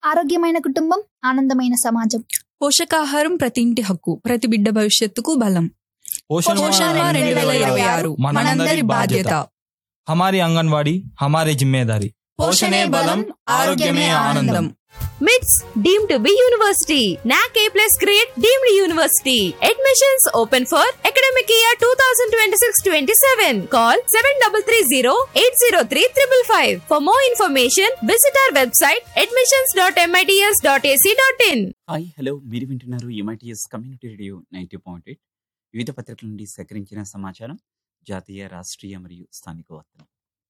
ఆరోగ్యమైన కుటుంబం ఆనందమైన సమాజం పోషకాహారం ప్రతి ఇంటి హక్కు ప్రతి బిడ్డ భవిష్యత్తుకు బలం पोषण పోషణ माह రెండు వేల ఇరవై ఆరు మనందరి బాధ్యత हमारी आंगनवाड़ी हमारी जिम्मेदारी పోషణే బలం ఆరోగ్యమే ఆనందం మిట్స్ deem to be university NAAC A plus grade deemed university admissions open for academic year two thousand twenty six twenty seven call seven double three zero eight zero three triple five for more information visit our website admissions dot MITS dot AC dot in hi hello మీరు వింటున్నారు MITS community radio ninety point eight వివిధ పత్రికల నుండి సేకరించిన సమాచారం జాతీయ రాష్ట్రీయ మరియు స్థానిక వార్తలు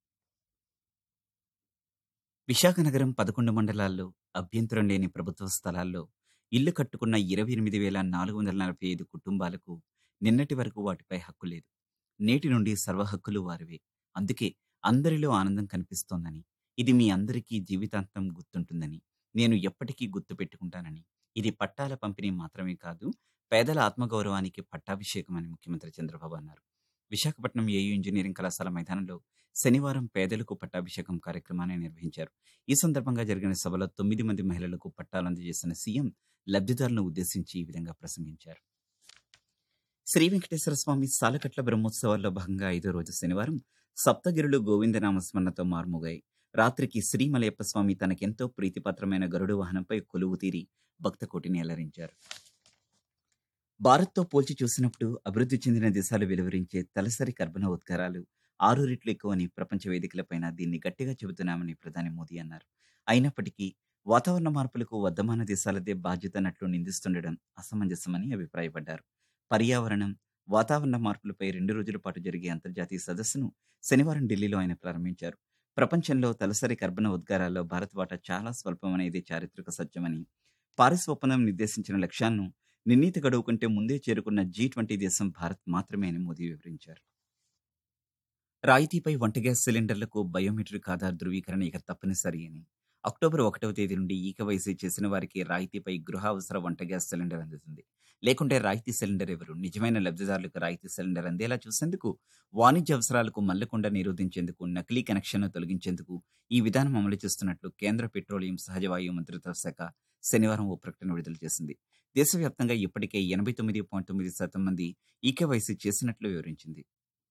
విశాఖ నగరం పదకొండు మండలాల్లో అభ్యంతరం లేని ప్రభుత్వ స్థలాల్లో ఇల్లు కట్టుకున్న ఇరవై ఎనిమిది వేల నాలుగు వందల నలభై ఐదు కుటుంబాలకు నిన్నటి వరకు వాటిపై హక్కు లేదు నేటి నుండి సర్వ హక్కులు వారివే అందుకే అందరిలో ఆనందం కనిపిస్తోందని ఇది మీ అందరికీ జీవితాంతం గుర్తుంటుందని నేను ఎప్పటికీ గుర్తు పెట్టుకుంటానని ఇది పట్టాల పంపిణీ మాత్రమే కాదు పేదల ఆత్మగౌరవానికి పట్టాభిషేకం అని ముఖ్యమంత్రి చంద్రబాబు అన్నారు విశాఖపట్నం ఏయూ ఇంజనీరింగ్ కళాశాల మైదానంలో శనివారం పేదలకు పట్టాభిషేకం కార్యక్రమాన్ని నిర్వహించారు ఈ సందర్భంగా జరిగిన సభలో తొమ్మిది మంది మహిళలకు పట్టాలు అందజేసిన సీఎం లబ్ధిదారులను ఉద్దేశించి ఈ విధంగా ప్రసంగించారు శ్రీ వెంకటేశ్వర స్వామి సాలకట్ల బ్రహ్మోత్సవాల్లో భాగంగా ఐదో రోజు శనివారం సప్తగిరులు గోవిందనామస్మరణతో మార్ముగాయి రాత్రికి శ్రీమలయప్ప స్వామి తనకెంతో ప్రీతిపాత్రమైన గరుడు వాహనంపై కొలువు తీరి భక్త కోటిని అలరించారు భారత్తో పోల్చి చూసినప్పుడు అభివృద్ధి చెందిన దేశాలు వెలువరించే తలసరి కర్బన ఉద్గారాలు ఆరు రెట్లు ఎక్కువని ప్రపంచ వేదికలపైన దీన్ని గట్టిగా చెబుతున్నామని ప్రధాని మోదీ అన్నారు అయినప్పటికీ వాతావరణ మార్పులకు వర్ధమాన దేశాలదే బాధ్యత అన్నట్లు నిందిస్తుండడం అసమంజసమని అభిప్రాయపడ్డారు పర్యావరణం వాతావరణ మార్పులపై రెండు రోజుల పాటు జరిగే అంతర్జాతీయ సదస్సును శనివారం ఢిల్లీలో ఆయన ప్రారంభించారు ప్రపంచంలో తలసరి కర్బన ఉద్గారాల్లో భారత్ వాటా చాలా స్వల్పమనేది చారిత్రక సత్యమని పారిస్ ఒప్పందం నిర్దేశించిన లక్ష్యాలను నిర్ణీత గడువు కంటే ముందే చేరుకున్న జీ ట్వంటీ దేశం భారత్ మాత్రమే అని మోదీ వివరించారు రాయితీపై వంట గ్యాస్ సిలిండర్లకు బయోమెట్రిక్ ఆధార్ ధృవీకరణ ఇక తప్పనిసరి అని అక్టోబర్ ఒకటవ తేదీ నుండి ఈకవైసీ చేసిన వారికి రాయితీపై గృహ అవసర వంట గ్యాస్ సిలిండర్ అందుతుంది లేకుంటే రాయితీ సిలిండర్ ఎవరు నిజమైన లబ్ధిదారులకు రాయితీ సిలిండర్ అందేలా చూసేందుకు వాణిజ్య అవసరాలకు మల్లకుండా నిరోధించేందుకు నకిలీ కనెక్షన్ను తొలగించేందుకు ఈ విధానం అమలు చేస్తున్నట్లు కేంద్ర పెట్రోలియం సహజ వాయువు మంత్రిత్వ శాఖ శనివారం ఓ ప్రకటన విడుదల చేసింది దేశవ్యాప్తంగా ఇప్పటికే ఎనభై తొమ్మిది పాయింట్ తొమ్మిది శాతం మంది ఈకేవైసీ చేసినట్లు వివరించింది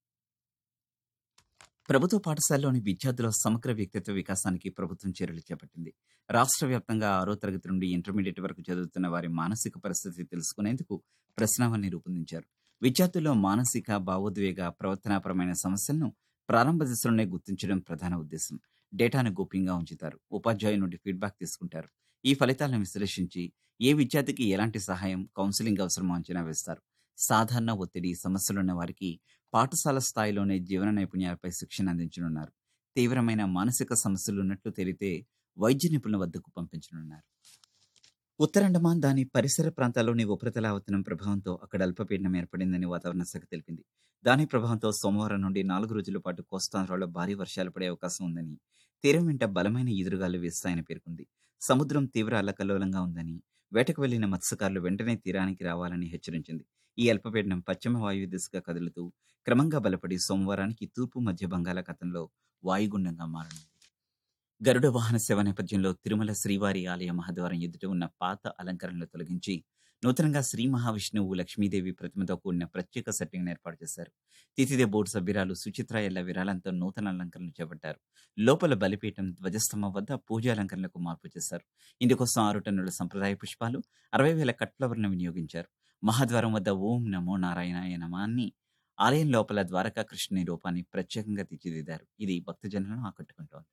ప్రభుత్వ పాఠశాలలోని విద్యార్థుల సమగ్ర వ్యక్తిత్వ వికాసానికి ప్రభుత్వం చర్యలు చేపట్టింది రాష్ట్ర వ్యాప్తంగా ఆరో తరగతి నుండి ఇంటర్మీడియట్ వరకు చదువుతున్న వారి మానసిక పరిస్థితి తెలుసుకునేందుకు ప్రశ్నావళిని రూపొందించారు విద్యార్థుల్లో మానసిక భావోద్వేగ ప్రవర్తనాపరమైన సమస్యలను ప్రారంభ దశలోనే గుర్తించడం ప్రధాన ఉద్దేశం డేటాను గోప్యంగా ఉంచుతారు ఉపాధ్యాయుల నుండి ఫీడ్బ్యాక్ తీసుకుంటారు ఈ ఫలితాలను విశ్లేషించి ఏ విద్యార్థికి ఎలాంటి సహాయం కౌన్సిలింగ్ అవసరమో అంచనా వేస్తారు సాధారణ ఒత్తిడి సమస్యలున్న వారికి పాఠశాల స్థాయిలోనే జీవన నైపుణ్యాలపై శిక్షణ అందించనున్నారు తీవ్రమైన మానసిక సమస్యలు ఉన్నట్లు తేలితే వైద్య నిపుణుల వద్దకు పంపించనున్నారు ఉత్తరాండమాన్ దాని పరిసర ప్రాంతాల్లోని ఉపరితల ఆవర్తనం ప్రభావంతో అక్కడ అల్పపీడనం ఏర్పడిందని వాతావరణ శాఖ తెలిపింది దాని ప్రభావంతో సోమవారం నుండి నాలుగు రోజుల పాటు కోస్తాంధ్రలో భారీ వర్షాలు పడే అవకాశం ఉందని తీరం వెంట బలమైన ఎదురుగాలు వీస్తాయని పేర్కొంది సముద్రం తీవ్ర అల్లకల్లోలంగా ఉందని వేటకు వెళ్లిన మత్స్యకారులు వెంటనే తీరానికి రావాలని హెచ్చరించింది ఈ అల్పపీడనం పశ్చిమ వాయువ్య దిశగా కదులుతూ క్రమంగా బలపడి సోమవారానికి తూర్పు మధ్య బంగాళాఖాతంలో వాయుగుండంగా మారనుంది గరుడ వాహన సేవ నేపథ్యంలో తిరుమల శ్రీవారి ఆలయ మహద్వారం ఎదుట ఉన్న పాత అలంకరణలు తొలగించి నూతనంగా శ్రీ మహావిష్ణువు లక్ష్మీదేవి ప్రతిమతో కూడిన ప్రత్యేక సెట్టింగ్ ఏర్పాటు చేశారు తిథిదే బోర్డు సభ్యురాలు సుచిత్ర ఎల్ల విరాళంతో నూతన అలంకరణలు చేపట్టారు లోపల బలిపీఠం ధ్వజస్తంభం వద్ద పూజా అలంకరణలకు మార్పు చేశారు ఇందుకోసం ఆరు టన్నుల సంప్రదాయ పుష్పాలు అరవై వేల కట్లవర్ను వినియోగించారు మహాద్వారం వద్ద ఓం నమో నారాయణాయ నమాన్ని ఆలయం లోపల ద్వారకా కృష్ణుని రూపాన్ని ప్రత్యేకంగా తీర్చిదిద్దారు ఇది భక్తజనులను ఆకట్టుకుంటోంది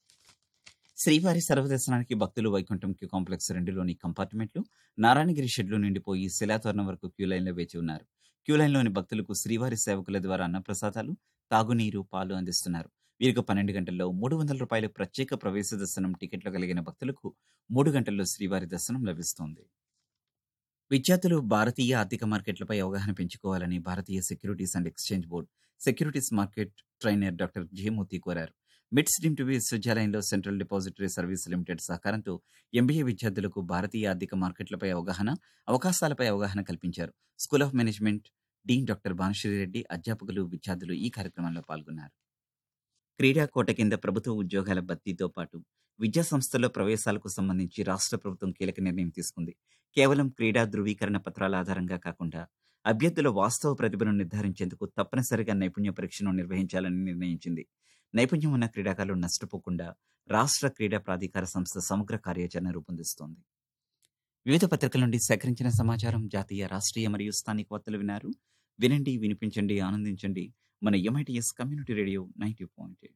శ్రీవారి సర్వదర్శనానికి భక్తులు వైకుంఠం క్యూ కాంప్లెక్స్ రెండులోని కంపార్ట్మెంట్లు నారాయణగిరి షెడ్లు నిండిపోయి శిలాతోరణం వరకు క్యూ లైన్లో వేచి ఉన్నారు క్యూ లైన్లోని భక్తులకు శ్రీవారి సేవకుల ద్వారా అన్నప్రసాదాలు తాగునీరు పాలు అందిస్తున్నారు వీరికి పన్నెండు గంటల్లో మూడు వందల రూపాయల ప్రత్యేక ప్రవేశ దర్శనం టికెట్లు కలిగిన భక్తులకు మూడు గంటల్లో శ్రీవారి దర్శనం లభిస్తోంది విద్యార్థులు భారతీయ ఆర్థిక మార్కెట్లపై అవగాహన పెంచుకోవాలని భారతీయ securities and exchange board securities market trainer doctor J Murthy కోరారు మిడ్ స్ట్రీమ్ టీవీ విశ్వవిద్యాలయంలో సెంట్రల్ డిపాజిటరీ సర్వీస్ లిమిటెడ్ సహకారంతో ఎంబీఏ విద్యార్థులకు భారతీయ ఆర్థిక మార్కెట్లపై అవగాహన అవకాశాలపై అవగాహన కల్పించారు school of management dean doctor Bhanushree Reddy అధ్యాపకులు విద్యార్థులు ఈ కార్యక్రమంలో పాల్గొన్నారు క్రీడా కోట కింద ప్రభుత్వ ఉద్యోగాల భర్తీతో పాటు విద్యా సంస్థల్లో ప్రవేశాలకు సంబంధించి రాష్ట్ర ప్రభుత్వం కీలక నిర్ణయం తీసుకుంది కేవలం క్రీడా ధృవీకరణ పత్రాల ఆధారంగా కాకుండా అభ్యర్థుల వాస్తవ ప్రతిభను నిర్ధారించేందుకు తప్పనిసరిగా నైపుణ్య పరీక్షను నిర్వహించాలని నిర్ణయించింది నైపుణ్యం ఉన్న క్రీడాకారులు నష్టపోకుండా రాష్ట్ర క్రీడా ప్రాధికార సంస్థ సమగ్ర కార్యాచరణ రూపొందిస్తోంది వివిధ పత్రికల నుండి సేకరించిన సమాచారం జాతీయ రాష్ట్రీయ మరియు స్థానిక వార్తలు విన్నారు వినండి వినిపించండి ఆనందించండి మన MITS community radio ninety point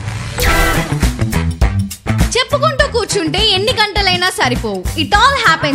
చెప్పుకుంటూ కూర్చుంటే ఎన్ని గంటలైనా సరిపోవు ఇట్ ఆల్ హ్యాపెన్